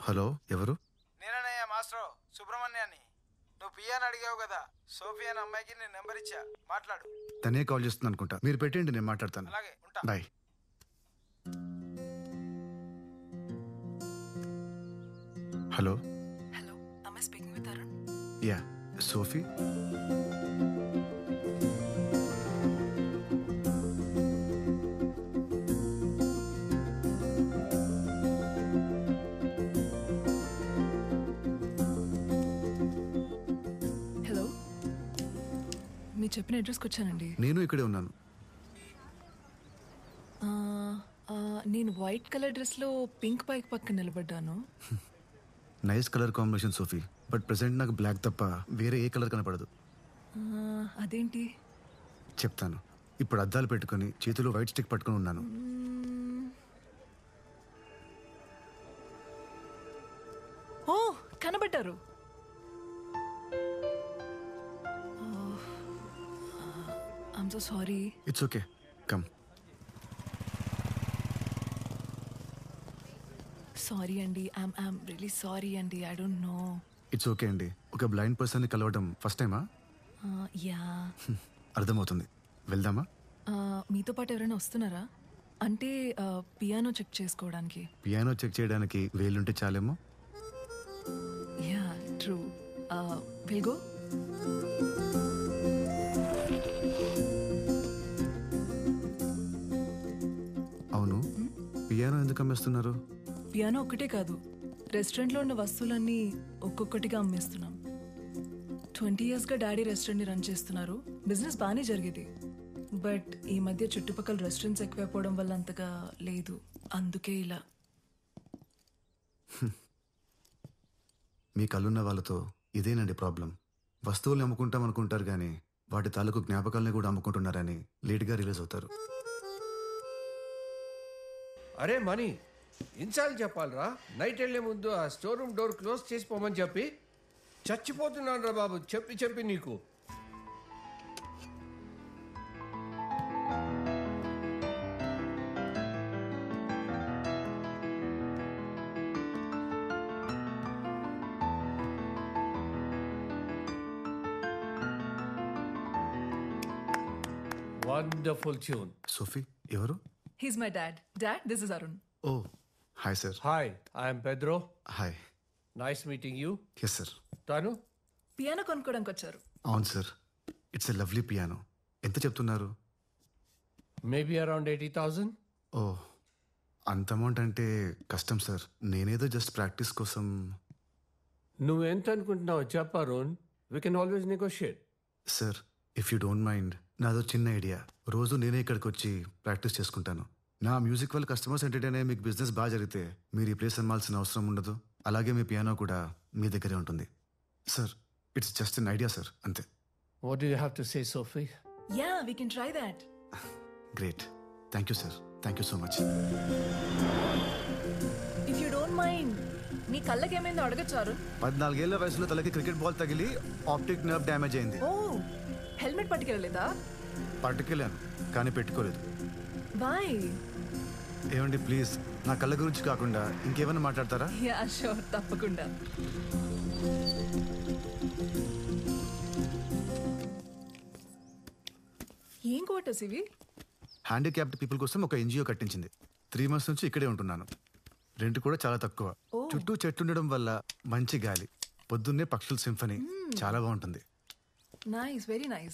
Hello ఎవరు నేననయ్య master సుబ్రహ్మణ్యాన్ని నువ్వు పియాని అడిగావు కదా సోఫియా అనే అమ్మాయికి నేను నెంబర్ ఇచ్చా మాట్లాడు తనే కాల్ చేస్తుంది అనుకుంటా మీరు పెట్టండి నేను మాట్లాడతాను అలాగే ఉంటా bye hello hello am I speaking with Arun? Yeah Sophie hello మీరు చెప్పిన అడ్రస్కి వచ్చానండి నేను ఇక్కడే ఉన్నాను ఆ, ఆ, నేను వైట్ కలర్ డ్రెస్లో పింక్ బైక్ పక్కన నిలబడ్డాను nice colour combination Sophie but present నాకు బ్లాక్ తప్ప వేరే ఏ కలర్ కనపడదు ఆ, అదేంటి చెప్తాను ఇప్పుడు అద్దాలు పెట్టుకొని చేతిలో వైట్ స్టిక్ పట్టుకొని ఉన్నాను ఓ కనబడ్డారు I'm so sorry it's okay come sorry అండి ఐమ్ ఐమ్ రియలీ సారీ అండి I don't know it's okay అండి ఒక బ్లైండ్ పర్సన్ని కలవడం ఫస్ట్ టైమా యా అర్థమవుతుంది వెళ్దామా మీతో పాటు ఎవరైనా వస్తున్నారా అంటే పియానో చెక్ చేసుకోవడానికి పియానో చెక్ చేయడానికి వేలుంటే చాలేమో యా ట్రూ విల్ గో అవును పియానో ఎందుకు అమ్మేస్తున్నారు పియానో ఒక్కటే కాదు రెస్టారెంట్లో ఉన్న వస్తువులన్నీ ఒక్కొక్కటిగా అమ్మేస్తున్నాం ట్వంటీ ఇయర్స్గా డాడీ రెస్టారెంట్ని రన్ చేస్తున్నారు బిజినెస్ బాగానే జరిగేది బట్ ఈ మధ్య చుట్టుపక్కల రెస్టారెంట్స్ ఎక్కువైపోవడం వల్ల అంతగా లేదు అందుకే ఇలా మీ కళ్ళున్న వాళ్ళతో ఇదేనండి ప్రాబ్లం వస్తువుల్ని అమ్ముకుంటాం అనుకుంటారు కానీ వాటి తాలూకు జ్ఞాపకాలని కూడా అమ్ముకుంటున్నారని లేట్గా రిలీజ్ అవుతారు అరే మనీ ఇన్సార్లు చెప్పాలరా నైట్ వెళ్ళే ముందు ఆ స్టోర్ రూమ్ డోర్ క్లోజ్ చేసిపోమని చెప్పి చచ్చిపోతున్నాను రా బాబు చెప్పి చెప్పి నీకు వండర్ఫుల్ ట్యూన్ సోఫీ ఎవరు he's my dad dad this is Arun oh hi sir hi I'm Pedro hi nice meeting you yes sir తాను పియానో కొనుక్కోడానికి వచ్చారు అవును sir it's a lovely piano ఎంత చెప్తున్నారు maybe around eighty thousand oh అంత amount అంటే కష్టం సార్ నేనేదో జస్ట్ ప్రాక్టీస్ కోసం నువ్వు ఎంత అనుకుంటున్నావు చెప్ప Arun we can always negotiate sir if you don't mind నాదో చిన్న ఐడియా రోజు నేనే ఇక్కడికి వచ్చి ప్రాక్టీస్ చేసుకుంటాను నా మ్యూజిక్ వల్ల కస్టమర్స్ ఎంటర్టైన్ అయ్యే మీకు బిజినెస్ బాగా జరిగితే మీరు ఈ ప్లేస్ అమ్మాల్సిన అవసరం ఉండదు అలాగే మీ పియానో కూడా మీ దగ్గరే ఉంటుంది sir it's just an idea sir అంతే what you have to say Sophie yeah we can try that great thank you sir thank you so much if you don't mind నీ కళ్ళకి ఏమైందో అడగచ్చు అరుణ్ పద్నాలుగేళ్ల వయసులో తలకి క్రికెట్ బాల్ తగిలి optic nerve damage అయింది ఓ హెల్మెట్ పట్టుకెళ్ళలేదా పట్టుకెళ్ళాను కానీ పెట్టుకోలేదు బాయ్ ఏమండి ప్లీజ్ నా కళ్ళ గురించి కాకుండా ఇంకేమైనా మాట్లాడతారా యా షూర్ తప్పకుండా ఏం క్వార్టర్స్ ఇవి హ్యాండిక్యాప్డ్ పీపుల్ కోసం ఒక ఎన్జిఓ కట్టించింది త్రీ మంత్స్ నుంచి ఇక్కడే ఉంటున్నాను రెంట్ కూడా చాలా తక్కువ ఓ. చుట్టూ చెట్టు ఉండడం వల్ల మంచి గాలి పొద్దున్నే పక్షుల సింఫనీ చాలా బాగుంటుంది నైస్ వెరీ నైస్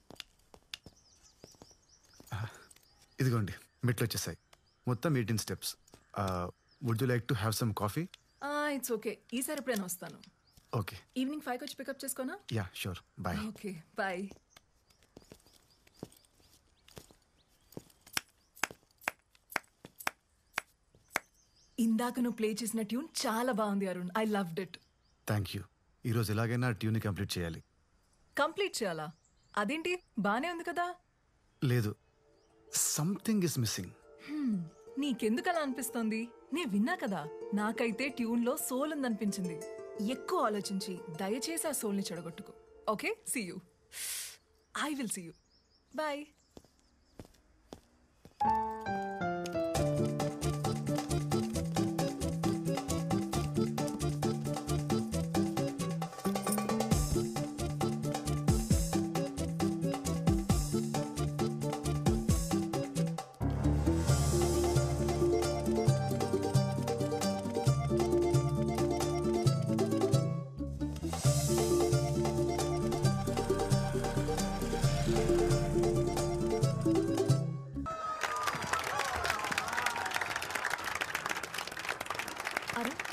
ఇదిగోండి మెట్లు వచ్చేసాయి మొత్తం eighteen steps would you like to have some coffee it's okay ఈసారి ఎప్పుడైనా వస్తాను ఓకే ఈవినింగ్ ఫైవ్కి వచ్చి పికప్ చేసుకోనా yeah sure bye okay bye ఇందాక నువ్వు ప్లే చేసిన ట్యూన్ చాలా బాగుంది Arun I loved it thank you ఈరోజు ఎలాగైనా ట్యూని కంప్లీట్ చేయాలి కంప్లీట్ చేయాలా అదేంటి బానే ఉంది కదా లేదు సంథింగ్ ఇస్ మిస్సింగ్ నీకెందుకు అలా అనిపిస్తోంది నే విన్నా కదా నాకైతే ట్యూన్ లో సోల్ ఉందనిపించింది ఎక్కువ ఆలోచించి దయచేసి ఆ సోల్ని చెడగొట్టుకో okay see you I will see you bye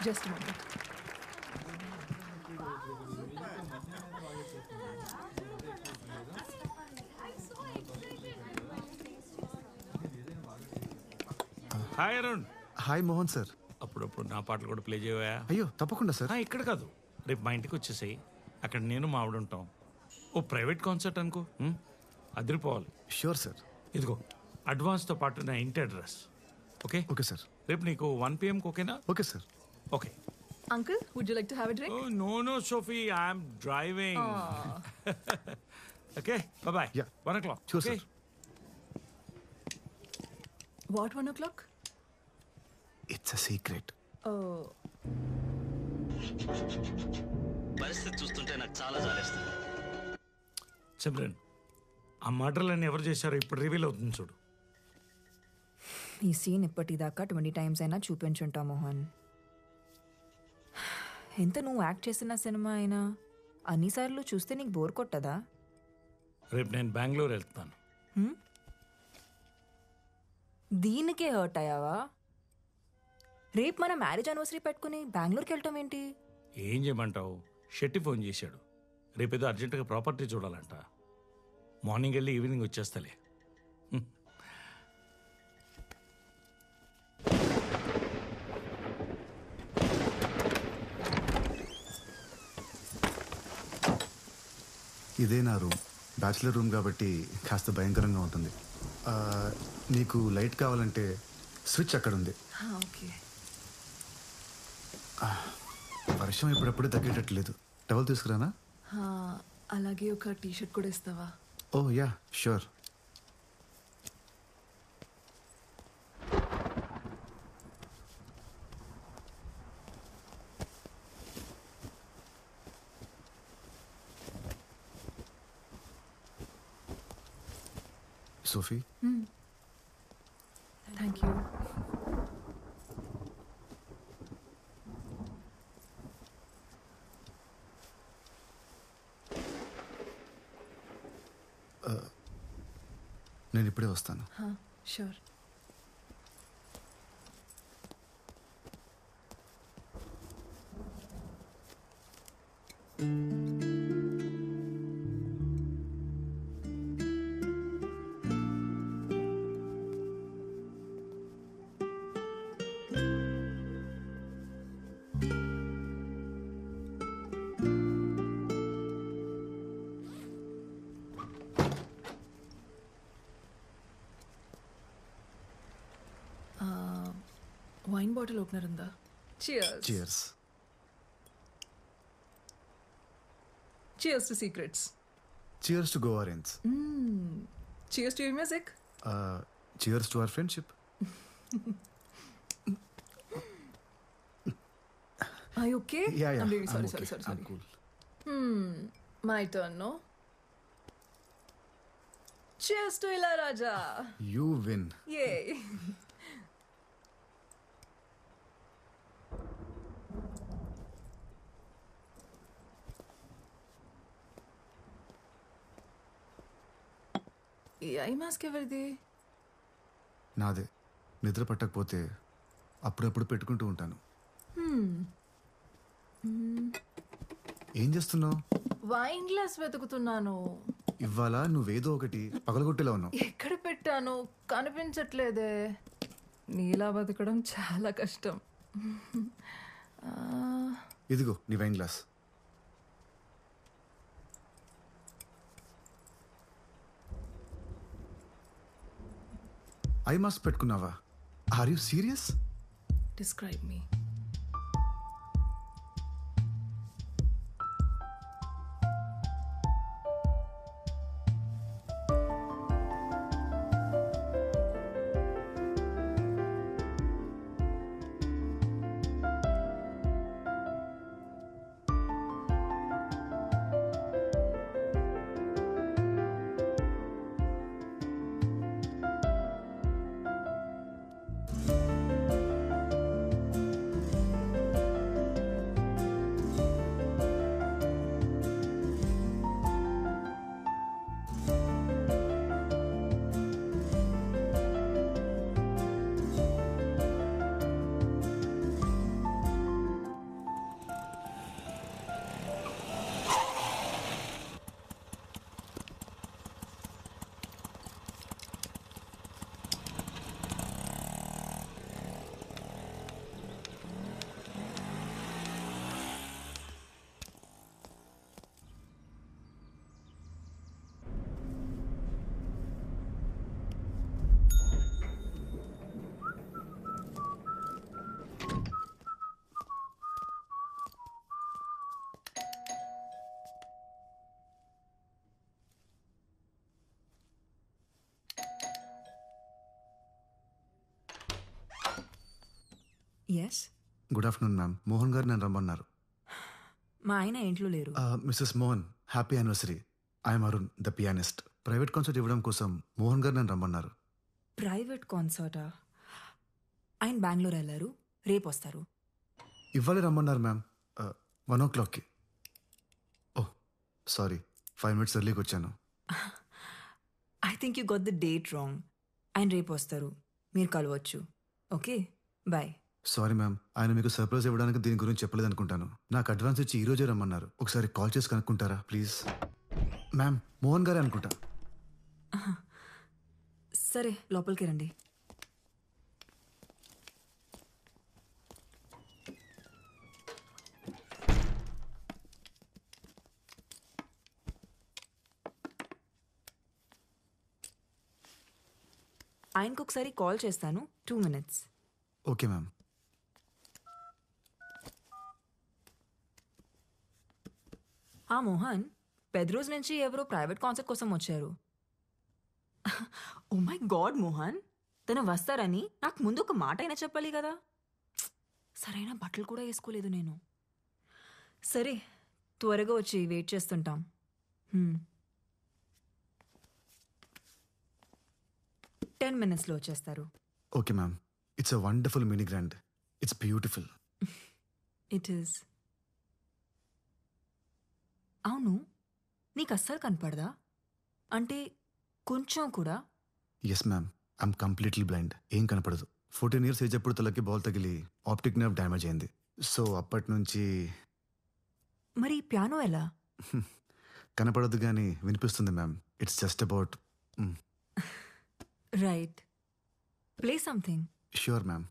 just moment hi Arun hi Mohan sir అప్పుడప్పుడు నా పాటలు కూడా ప్లే చేయవా అయ్యో తప్పకుండా సార్ ఆ, ఇక్కడ కాదు రేపు మా ఇంటికి వచ్చేసాయి అక్కడ నేను మా ఆవిడ ఉంటాం ఓ ప్రైవేట్ కాన్సర్ట్ అనుకో ఉం? అదిరిపోవాలి షూర్ సార్ ఇదిగో అడ్వాన్స్తో పాటు నా ఇంటి అడ్రస్ ఓకే ఓకే సార్ రేపు నీకు వన్ పిఎంకి ఓకేనా okay sir okay uncle would you like to have a drink no no Sophie I'm driving okay bye Yeah. One o'clock Sure, sir. What one o'clock it's a secret పరిస్థితి చూస్తుంటే నాకు చాలా జాలేస్తుంది సిమ్రన్ ఆ మర్డర్లన్నీ ఎవరు చేశారో ఇప్పుడు reveal అవుతుంది చూడు ఈ సీన్ ఇప్పటిదాకా ట్వంటీ టైమ్స్ అయినా చూపించుంటా మోహన్ ఎంత నువ్వు యాక్ట్ చేసిన సినిమా అయినా అన్నిసార్లు చూస్తే నీకు బోర్ కొట్టదా రేపు నేను బెంగళూరు వెళ్తాను దీనికే హర్ట్ అయ్యావా రేపు మన మ్యారేజ్ అనివర్సరీ పెట్టుకుని బెంగళూరుకి వెళ్ళటం ఏంటి ఏం చేయమంటావు షెట్టి ఫోన్ చేశాడు రేపేదో అర్జెంటుగా ప్రాపర్టీ చూడాలంట మార్నింగ్ వెళ్ళి ఈవినింగ్ వచ్చేస్తలే ఇదే నా రూమ్ బ్యాచిలర్ రూమ్ కాబట్టి కాస్త భయంకరంగా ఉంటుంది ఆ, నీకు లైట్ కావాలంటే స్విచ్ అక్కడ ఉంది ఓకే వర్షం ఇప్పుడప్పుడు తగ్గేటట్లేదు టవల్ తీసుకురానా అలాగే ఒక టీ షర్ట్ కూడా ఇస్తావా oh yeah sure Sophie thank you నేను ఇప్పుడే వస్తాను షూర్ వైన్ బాటిల్ ఓపెనర్ ఉందా cheers cheers cheers to secrets cheers to governance cheers to music cheers to our friendship I okay yeah yeah I'm really sorry, sorry, sorry, sorry. Cool My turn, no? Cheers to Ilayaraja! You win Yay! ఈ eye mask ఎవరిది నాదే నిద్ర పట్టకపోతే అప్పుడప్పుడు పెట్టుకుంటూ ఉంటాను ఏం చేస్తున్నావు wine glass వెతుకుతున్నాను ఇవాళ నువ్వేదో ఒకటి పగలగొట్టేలా ఉన్నావు ఎక్కడ పెట్టాను కనిపించట్లేదే నీలా బతకడం చాలా కష్టం ఆ, ఇదిగో నీ వైన్ గ్లాస్ ఐ మాస్క్ పెట్టుకున్నావా are you serious describe me yes good afternoon ma'am Mohan garu నన్ను రమ్మన్నారు మా ఆయన ఇంట్లో లేరు Mrs Mohan happy anniversary I'm Arun the pianist private concert ఇవ్వడం కోసం మోహన్ గారు నన్ను రమ్మన్నారు ప్రైవేట్ కాన్సర్టా ఆయన బెంగళూరు వెళ్ళారు రేపు వస్తారు ఇవ్వాలి రమ్మన్నారు మ్యామ్ వన్ ఓ క్లాక్కి ఓ సారీ ఫైవ్ మినిట్స్ ఎర్లీకి వచ్చాను I think you got the date wrong ఆయన రేపు వస్తారు మీరు కలవచ్చు ఓకే బాయ్ సారీ మ్యామ్ ఆయన మీకు సర్ప్రైజ్ ఇవ్వడానికి దీని గురించి చెప్పలేదు అనుకుంటాను నాకు అడ్వాన్స్ ఇచ్చి ఈ రోజే రమ్మన్నారు ఒకసారి కాల్ చేసి కనుక్కుంటారా ప్లీజ్ మ్యామ్ మోహన్ గారే అనుకుంటా సరే లోపలికి రండి ఆయనకు ఒకసారి కాల్ చేస్తాను టూ మినిట్స్ ఓకే మ్యామ్ ఆ మోహన్ పెద్రోజ్ నుంచి ఎవరో ప్రైవేట్ కాన్సర్ట్ కోసం వచ్చారు ఓ మై గాడ్ మోహన్ తను వస్తారని నాకు ముందు ఒక మాట అయినా చెప్పాలి కదా సరైన బట్టలు కూడా వేసుకోలేదు నేను సరే త్వరగా వచ్చి వెయిట్ చేస్తుంటాం టెన్ మినిట్స్లో వచ్చేస్తారు okay ma'am it's a wonderful mini grand it's beautiful it is అవును నీకు అస్సలు కనపడదా అంటే కొంచెం కూడా yes ma'am I'm completely blind ఏం కనపడదు ఫోర్టీన్ ఇయర్స్ ఏజ్ అప్పుడు తలకి బాల్ తగిలి ఆప్టిక్ నర్వ్ డ్యామేజ్ అయింది సో అప్పటి నుంచి మరి పియానో ఎలా కనపడదు కానీ వినిపిస్తుంది ma'am it's just about right play something sure ma'am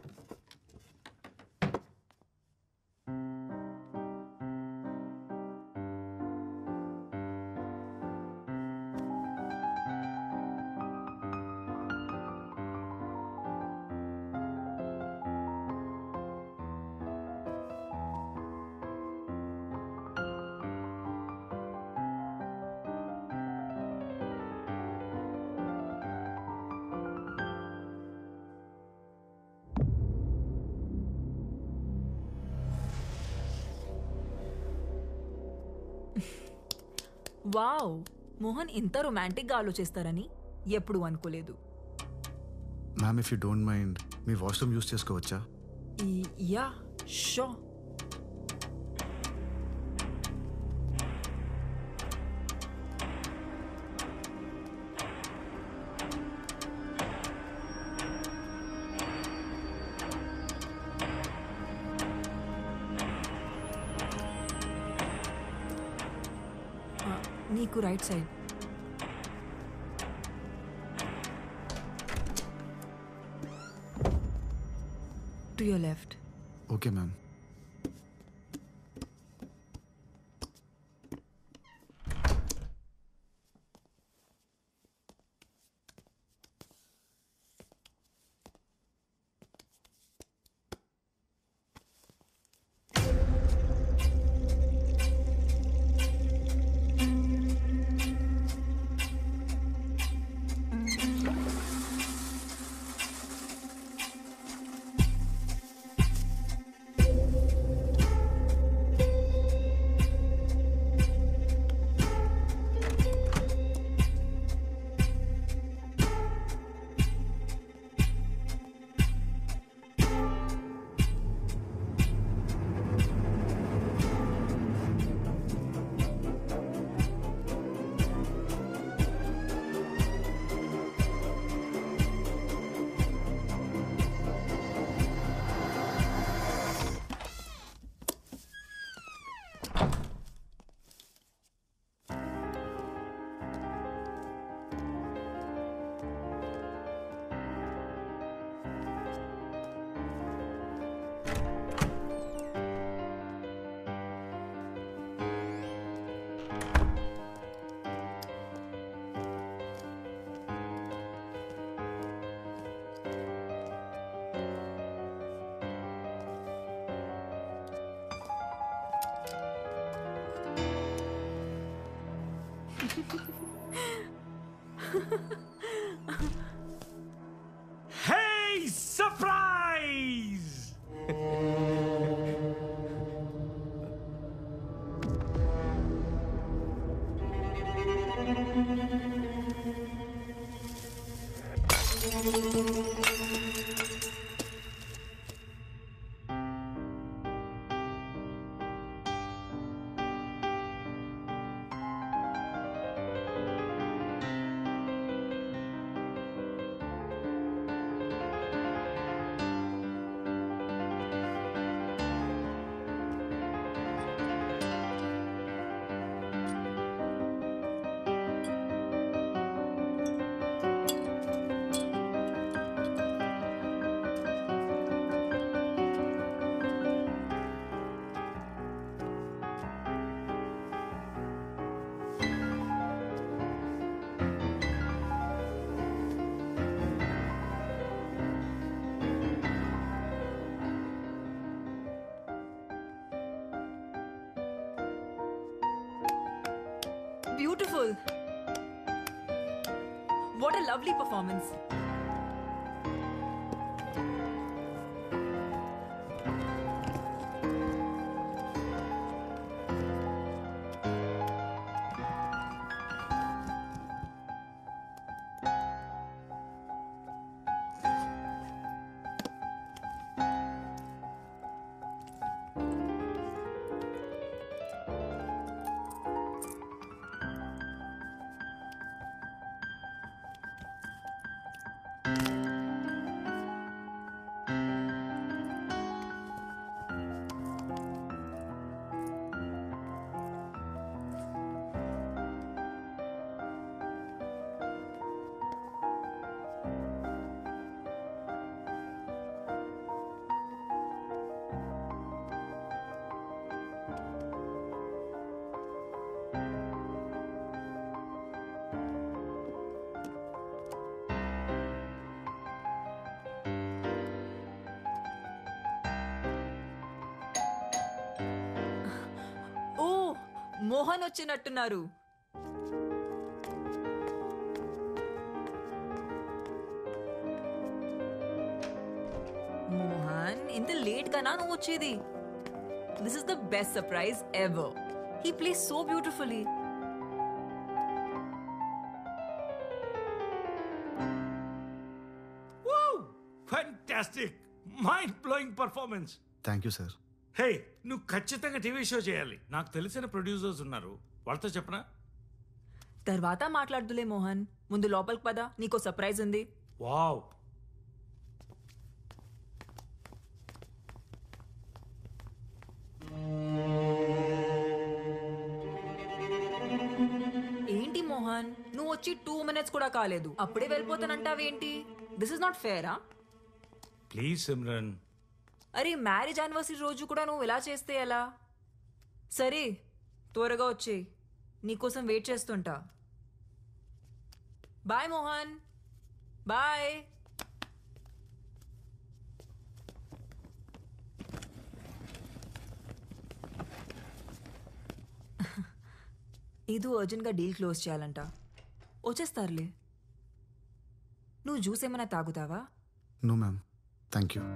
wow Mohan ఇంత రొమాంటిక్గా ఆలోచిస్తారని ఎప్పుడు అనుకోలేదు ma'am if you don't mind me washroom use చేసుకోవచ్చా ఈ- యా షో నీకు right side to your left okay ma'am Hey, surprise! Beautiful what a lovely performance oh Mohan వచ్చినట్టున్నారు మోహన్ ఇంత లేట్ గానా నువ్వు వచ్చేది this is the best surprise ever he plays so beautifully fantastic mind blowing performance thank you sir hey నువ్వు ఖచ్చితంగా TV show చేయాలి నాకు తెలిసిన ప్రొడ్యూసర్స్ ఉన్నారు వాళ్ళతో చెప్పనా తర్వాత మాట్లాడుదులే మోహన్ ముందు లోపలికి పద నీకో సర్ప్రైజ్ ఉంది వావ్ ఏంటి మోహన్ నువ్వు వచ్చి టూ మినిట్స్ కూడా కాలేదు అప్పుడే వెళ్ళిపోతానంటావేంటి దిస్ ఇస్ నాట్ ఫేరా ప్లీజ్ సిమ్రన్ అరే మ్యారేజ్ యానివర్సరీ రోజు కూడా నువ్వు ఇలా చేస్తే ఎలా సరే త్వరగా వచ్చేయ్ నీకోసం వెయిట్ చేస్తుంటా బాయ్ మోహన్ బాయ్ ఏదో అర్జెంట్గా డీల్ క్లోజ్ చేయాలంట వచ్చేస్తారులే నువ్వు జ్యూస్ ఏమైనా తాగుతావా no ma'am thank you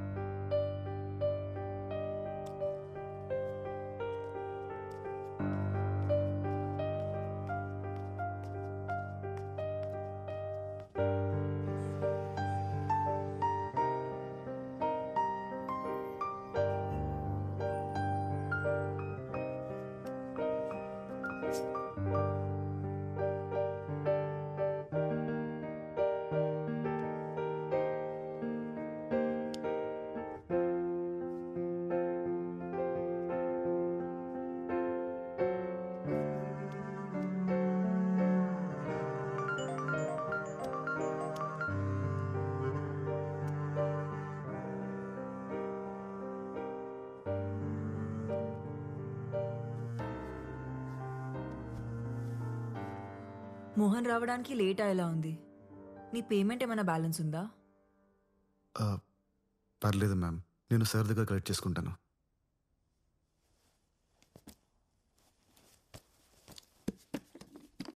Mohan రావడానికి లేట్ అయ్యేలా ఉంది నీ పేమెంట్ ఏమైనా బ్యాలెన్స్ ఉందా పర్లేదు మ్యామ్ నేను సార్ దగ్గర కలెక్ట్ చేసుకుంటాను